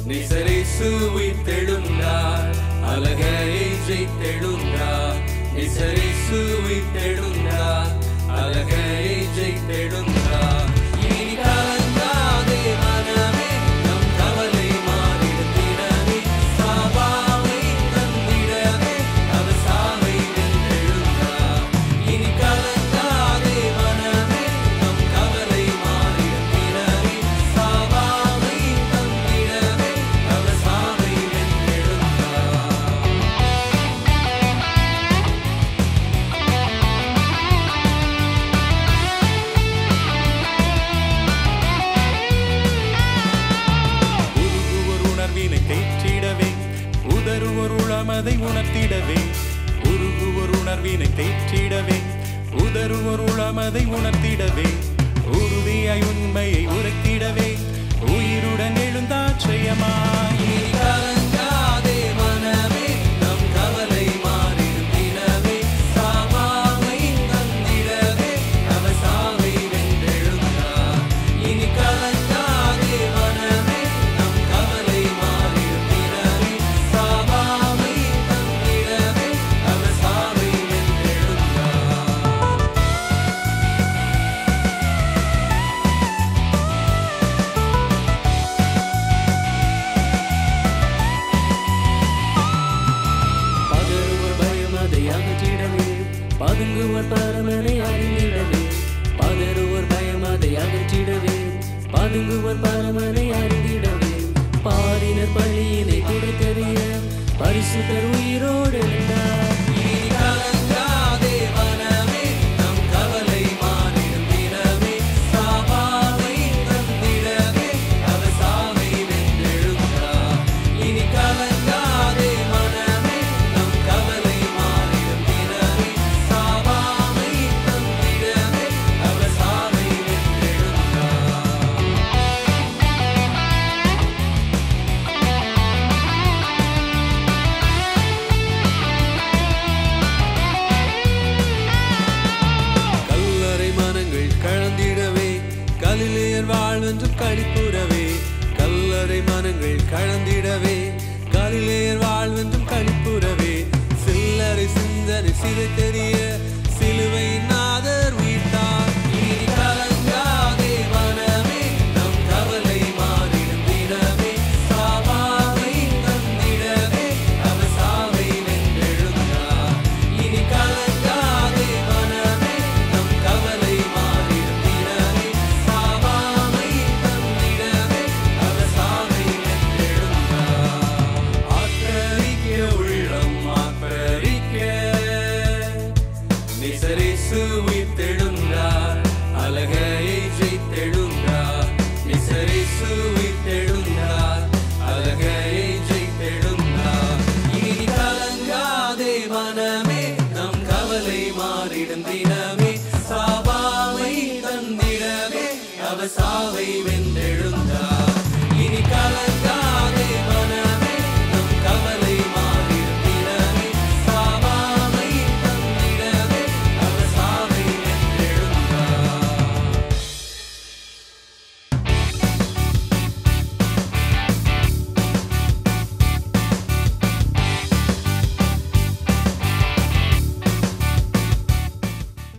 நிசரேசு உயிர்த்தெழுந்தார் அலகையை ஜெயித்தெழுந்தார் நிசரேசு உயிர்த்தெழுந்தார் அலகையை ஜெயித்தெழுந்தார் இனி கலங்காதே மனமே நம் கவலை மாறிடுத்திடவே சாவாமை தந்திடவே அவர் சாவை வென்றெழுந்தார் இனி கலங்காதே மனமே நம் கவலை மாறிடுத்திடவே சாவாமை தந்திடவே அவர் சாவை வென்றெழுந்தார் உருகுவோர் உணர்வினை தேற்றிடவே உதறுவோர் உளமதை உணர்த்திடவே உருகுவோர் உணர்வினை தேற்றிடவே உதறுவோர் உளமதை உணர்த்திடவே உறுதியாய் உண்மையை உரைத்திடவே உயிருடன் எழுந்தாச்சயமாய் இனி கலங்காதே மனமே நம் கவலை மாறிடும் தினமே சாவாமை தந்திடவே அவர் சாவை வென்றெழுந்தார் இனி கலங்காதே மனமே நம் கவலை மாறிடும் தினமே சாவாமை தந்திடவே அவர் சாவை வென்றெழுந்தார் பகருவர் பயம் அதை அகற்றிடவே பதுங்குவர் பரமனை அறிந்திடவே பகருவர் பயம் அதை அகற்றிடவே பதுங்குவர் பரமனை அறிந்திடவே பாரினர் பள்ளியினை துடைத்தறிய பரிசுத்தர் உயிரோடு இருந்தார் இனி கலங்காதே மனமே நம் கவலை மாறிடும் தினமே சாவாமை தந்திடவே அவர் சாவை வென்றெழுந்தார் இனி கலங்காதே மனமே நம் கவலை மாறிடும் தினமே சாவாமை தந்திடவே அவர் சாவை வென்றெழுந்தார் கல்லறை மனங்கள் கழந்திடவே கலிலேயர் வாழ்வென்றும் கழிப்புறவே கல்லறை மனங்கள் கழந்திடவே கலிலேயர் வாழ்வென்றும் கழிப்புறவே சில்லறை சிந்தனை சிதை தெரிய